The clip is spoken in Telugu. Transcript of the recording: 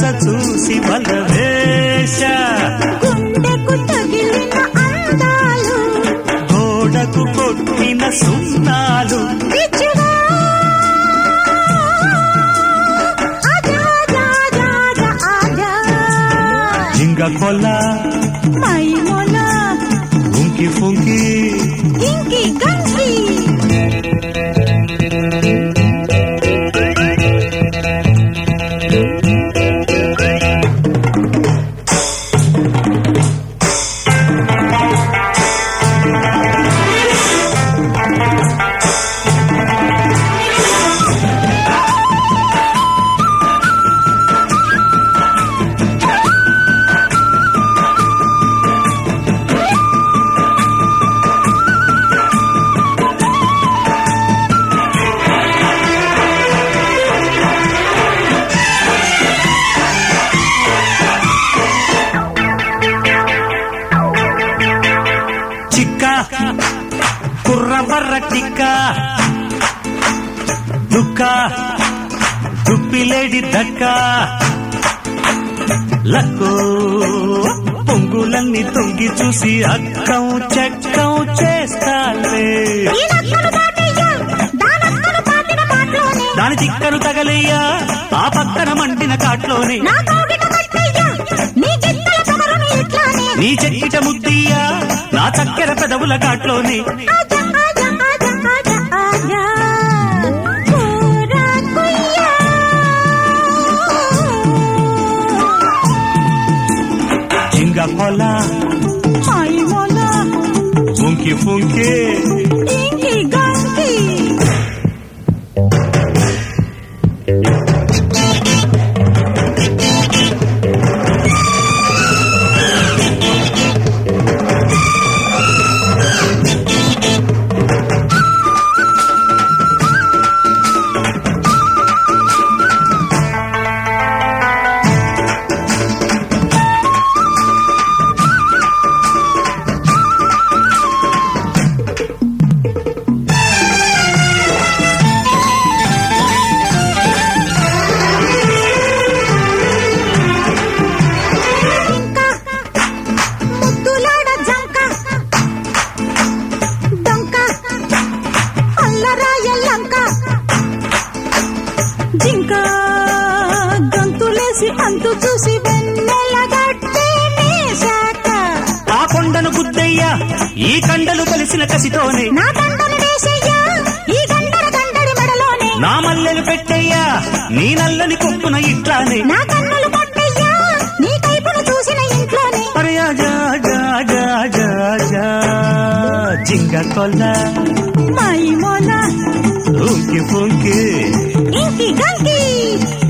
చూసి బలవేశ గుండెకు తగిలిన అందాలు గోడకు కొట్టిన సున్నాలు పిచ్చిగా ఆజా ఆజా ఆజా ఆజా జింగ కొల మై మొల ఉంకి ఫుంకి ఇంకి గంకి చిక్క కుర్రబర్ర టిక్క దుక్క దుప్పిలేడి దక్క లక్కో పొంగులన్నీ తొంగి చూసి అక్కం చెక్కం చేస్తాలే ఈ నక్కలు దాటయ్యా దానక్కలు పాతిన పాటలోనే దాని చిక్కను తగలయ్యా ఆ పక్కన మండిన కాట్లోనే నా కౌగిట కట్టయ్యా నీ చిత్తల పొగరుని ఇట్లానే నీ చెక్కిట ముద్దయ్యా నా చక్కెర పెదవుల కాట్లోనే ఆజా ఆజా ఆజా ఆజా ఆజా కూరా కుయ్యా జింగ కొల మై మొల ఫుంకి ఫుంకి ఇంకి గంకి ఇంకా ముద్దులాడ జంక డొంక అల్లరాయ లంక జింక గంతులేసి అంతు చూసి వెన్నెల గట్టే మేశాక ఆ కొండను గుద్దయ్యా ఈ కండలు కలిసిన కసితోనే నా దండను వేసయ్యా ఈ గండర గండడి మెడలోనే నా మల్లెలు పెట్టయ్యా నీ నల్లని కొప్పున ఇట్లానే నా కన్నులు పట్టయ్యా నీ కైపును చూసిన ఇంట్లోనే అరే ఆజా ఆజా ఆజా ఆజా ఆజా జింగ కొల్ల మై మొల ఊంకి ఫుంకి ఇంకి గంకి